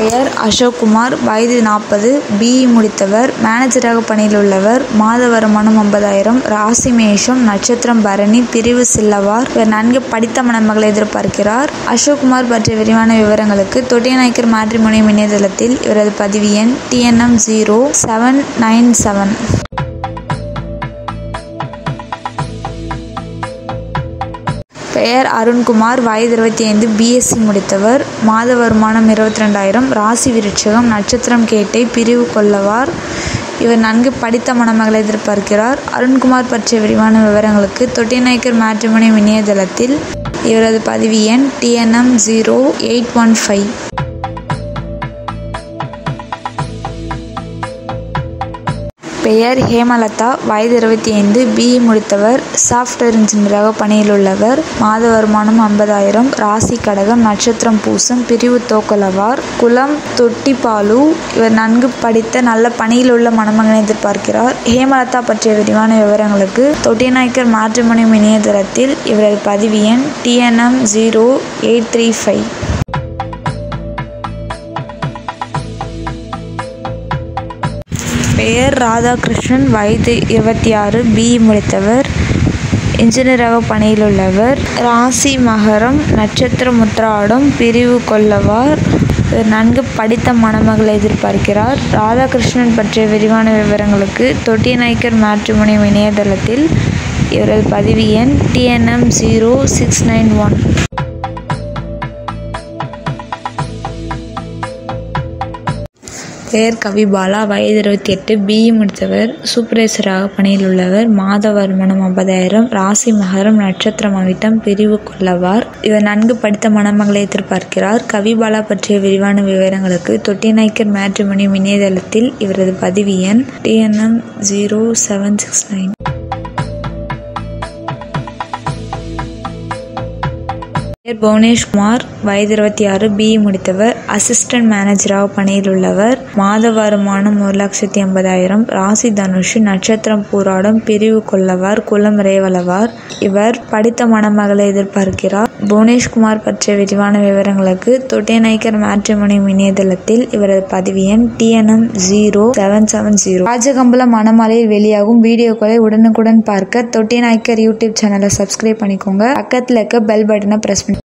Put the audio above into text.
பெயர் அசோக்குமார் வயது நாற்பது பிஇ முடித்தவர் மேனேஜராக பணியில் உள்ளவர் மாத வருமானம் ஐம்பதாயிரம் ராசி மேஷம் நட்சத்திரம் பரணி பிரிவு சில்லவார் இவர் நன்கு படித்த மணமகளை எதிர்பார்க்கிறார் அசோக்குமார் பற்றிய விரிவான விவரங்களுக்கு தொட்டியநாயக்கர் மேட்ரிமோனியம் இணையதளத்தில் இவரது பதிவு எண் TNM zero seven nine seven பெயர் அருண்குமார் வயது இருபத்தி ஐந்து பிஎஸ்சி முடித்தவர் மாத வருமானம் இருபத்தி ரெண்டாயிரம் ராசி விருட்சகம் நட்சத்திரம் கேட்டை பிரிவு கொள்ளவார் இவர் நன்கு படித்த மணமகளை எதிர்பார்க்கிறார் அருண்குமார் பற்றிய விரிவான விவரங்களுக்கு தொட்டிநாயக்கர் மேட்ரிமோனியம் இணையதளத்தில் இவரது பதிவு எண் TNM zero eight one five பெயர் ஹேமலதா வயது இருபத்தி ஐந்து பிஇ முடித்தவர் சாஃப்ட்வேர் இன்ஜினியராக பணியில் உள்ளவர் மாத வருமானம் ஐம்பதாயிரம் ராசி கடகம் நட்சத்திரம் பூசம் பிரிவு தோக்கலவார் குலம் தொட்டிப்பாலு இவர் நன்கு படித்த நல்ல பணியில் உள்ள மணமகனை எதிர்பார்க்கிறார் ஹேமலதா பற்றிய விரிவான விவரங்களுக்கு தொட்டிநாயக்கர் மேட்ரிமோனியம் இணையதளத்தில் இவரது பதிவு எண் TNM zero eight three five பெயர் ராதாகிருஷ்ணன் வயது இருபத்தி ஆறு பிஇ முடித்தவர் இன்ஜினியராக பணியில் உள்ளவர் ராசி மகரம் நட்சத்திரம் உத்திராடம் பிரிவு கொள்ளவார் இவர் நன்கு படித்த மணமகளை எதிர்பார்க்கிறார் ராதாகிருஷ்ணன் பற்றிய விரிவான விவரங்களுக்கு தொட்டிநாயக்கர் மேட்ரிமோனியம் இணையதளத்தில் இவரது பதிவு எண் TNM zero six nine one பெயர் கவிபாலா வயது இருபத்தி எட்டு பிஇ முடித்தவர் சூப்பர்வைசராக பணியில் உள்ளவர் மாத வருமானம் ஐம்பதாயிரம் ராசி மகரம் நட்சத்திரம் அவிட்டம் பிரிவு கொள்ளவார் இவர் நன்கு படித்த மணமகளை எதிர்பார்க்கிறார் கவிபாலா பற்றிய விரிவான விவரங்களுக்கு தொட்டிநாயக்கர் மேட்ரிமோனியம் இணையதளத்தில் இவரது பதிவு எண் TNM zero seven six nine பெயர் புவனேஷ்குமார் வயது இருபத்தி ஆறு பிஇ முடித்தவர் அசிஸ்டன்ட் மேனேஜராக பணியில் உள்ளவர் மாத வருமானம் ஒரு லட்சத்தி ஐம்பதாயிரம் ராசி தனுஷு நட்சத்திரம் பூராடம் பிரிவு கொள்ளவார் குலம் ரேவலவார் இவர் படித்த மணமகளை எதிர்பார்க்கிறார் புவனேஷ்குமார் பற்றிய விரிவான விவரங்களுக்கு தொட்டியநாயக்கர் மேட்ரிமோனியம் இணையதளத்தில் இவரது பதிவு எண் TNM zero seven seven zero Rajakambalam மணமாலையில் வெளியாகும் வீடியோக்களை உடனுக்குடன் பார்க்க தொட்டியநாயக்கர் யூடியூப் சேனலை சப்ஸ்கிரைப் பண்ணிக்கோங்க பக்கத்தில் இருக்க பெல் பட்டனை ப்ரெஸ் பண்ணி